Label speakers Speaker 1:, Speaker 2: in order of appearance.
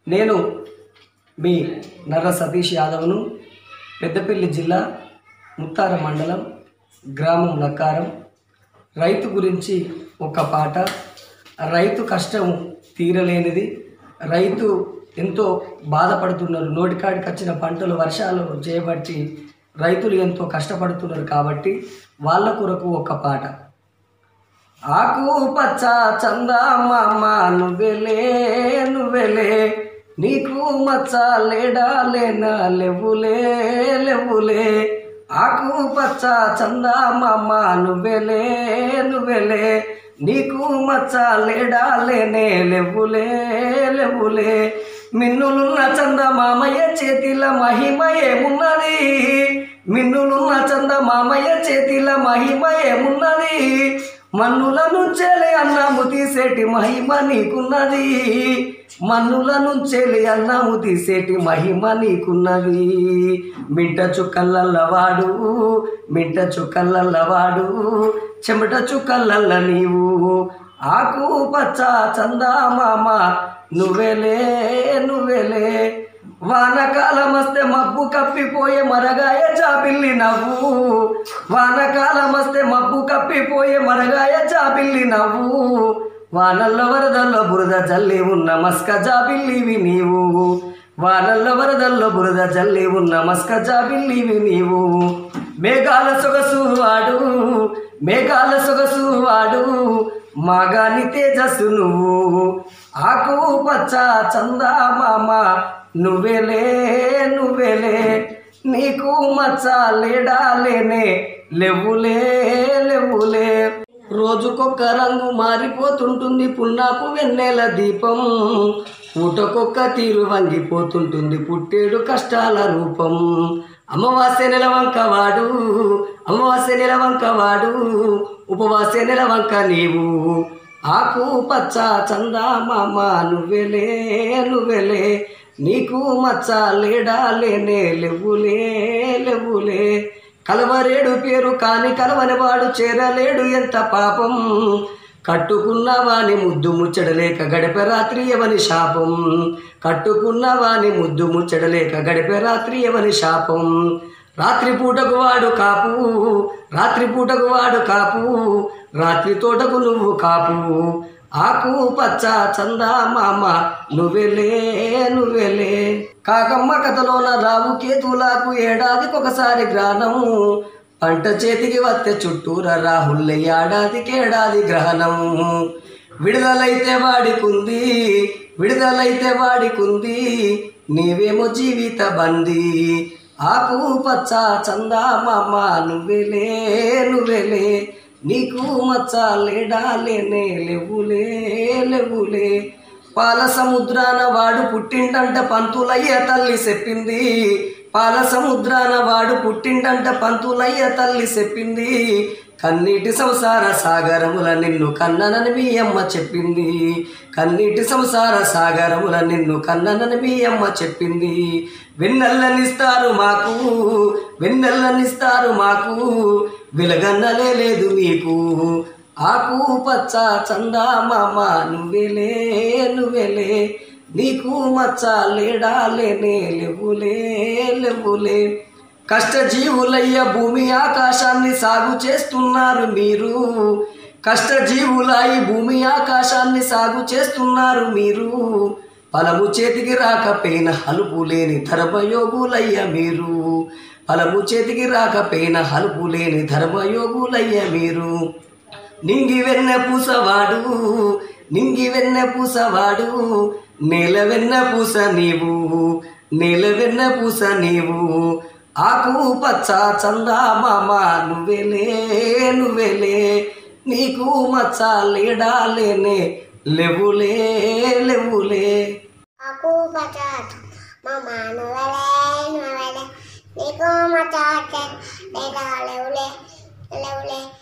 Speaker 1: నేను మీ నర్ర సతీష్ యాదవ్ను పెద్దపల్లి జిల్లా ముత్తార మండలం గ్రామం లక్కారం రైతు గురించి ఒక పాట రైతు కష్టం తీరలేనిది రైతు ఎంతో బాధపడుతున్నారు నోటికాడికి వచ్చిన పంటలు వర్షాలు చేయబట్టి రైతులు ఎంతో కష్టపడుతున్నారు కాబట్టి వాళ్ళ కొరకు ఒక పాట ఆకు పచ్చ చందమామ నువ్వెలే నువ్వెలే నీకు మచ్చ లేడా లేనా లేవులే లేవులే ఆకు పచ్చ చందమామ నువ్వెలే నువ్వెలే నీకు మచ్చ లేడా లేనే లేవులే లేవులే మిన్నులున్న చందమామయ్య చేతిల మహిమ ఏమున్నది మిన్నులున్న చందమామయ్య చేతిల మహిమ ఏమున్నది మన్నుల నుంచేలి అన్నము తీసేటి మహిమ నీకున్నది మన్నుల నుంచేలి అన్నము తీసేటి మహిమ నీకున్నది మింట చుక్కలల్ల వాడు మింట చుక్కలల్ల వాడు చెమట చుక్కలల్ల నీవు ఆకు పచ్చ చందామామ నువ్వెలే నువ్వెలే వానకాలం వస్తే మబ్బు కప్పిపోయే మరగాయ చాపిల్లి నవ్వు వానకాలం వస్తే మబ్బు కప్పిపోయే మరగాయ చాపిల్లి నవ్వు వానల్లో వరదల్లో బురద జల్లి ఉన్న మస్క జాబిల్లివి నీవు వానల్లో వరదల్లో బురద జల్లి ఉన్న మస్క జాబిల్లివి నీవు మేఘాల సొగసు వాడు మేఘాల సొగసు వాడు మాగాని తేజస్సు నువ్వు ఆకు పచ్చ చందామామ నువ్వెలే నువ్వెలే నీకు మచ్చ లేడా లేనే లేవులే లేవులే రోజుకొక్క రంగు మారిపోతుంటుంది పున్నాకు వెన్నెల దీపం పూటకొక్క తీరు వంగిపోతుంటుంది పుట్టేడు కష్టాల రూపం అమావాస్య నెల వంక వాడు అమావాస్య నెల వంక వాడు ఉపవాస్య నెల వంక నీవు ఆకు పచ్చ చందామామ నువ్వెలే నువ్వెలే నీకు మచ్చ లేడా లేనే లేవులే లేవులే కలవరేడు పేరు కాని కలవని వాడు చేరలేడు ఎంత పాపం కట్టుకున్నవాని ముద్దు ముచ్చడలేక గడిపే రాత్రి ఎవని శాపం కట్టుకున్నవాని ముద్దు ముచ్చడలేక గడిపే రాత్రి ఎవని శాపం రాత్రి పూటకు వాడు కాపు రాత్రి పూటకు వాడు కాపు రాత్రి తోటకు నువ్వు కాపు ఆకు పచ్చ చందామామ నువ్వెలే నువ్వెలే కాకమ్మ కథలోన రావు కేతులాకు ఏడాదికి ఒకసారి గ్రహణము పంట చేతికి వస్తే చుట్టూర రాహుల్ల ఏడాదికి ఏడాది గ్రహణము విడుదలైతే వాడికుంది విడుదలైతే వాడికుంది నీవేమో జీవిత బందీ ఆకు పచ్చ చందామామ నువ్వెలే నువ్వెలే నీకు మచ్చ లేడా లేనే లేవులే లేవులే పాల సముద్రాన వాడు పుట్టిండంట పంతులయ్య తల్లి చెప్పింది పాల సముద్రాన వాడు పుట్టిండంట పంతులయ్య తల్లి చెప్పింది కన్నీటి సంసార సాగరముల నిన్ను కన్ననని మీ అమ్మ చెప్పింది కన్నీటి సంసార సాగరముల నిన్ను కన్ననని మీ అమ్మ చెప్పింది వెన్నెల్లనిస్తారు మాకు వెన్నెల్లనిస్తారు మాకు వెలగన్నలే లేదు మీకు ఆకు పచ్చ చందామామ నువ్వెలే నువ్వెలే నీకు మచ్చ లేడా లేనే లేవులే లేవులే కష్టజీవులయ్య భూమి ఆకాశాన్ని సాగు చేస్తున్నారు మీరు కష్టజీవులాయి భూమి ఆకాశాన్ని సాగు చేస్తున్నారు మీరు ఫలము చేతికి రాకపోయిన హలుపు లేని ధర్మయోగులయ్య మీరు ఫలము చేతికి రాకపోయిన హలుపు లేని ధర్మయోగులయ్య మీరు నింగి వెన్న పూసవాడు నింగి వెన్న పూసవాడు నేల వెన్న పూస నీవు నేల వెన్న పూస నీవు ఆకు పచ్చ చందామామ నువ్వెలే నువ్వెలే నీకు మచ్చ లేడా లేనే లేవులే లేవులే
Speaker 2: aku baca mama nuwele nuwele niku maca cek leda leule leule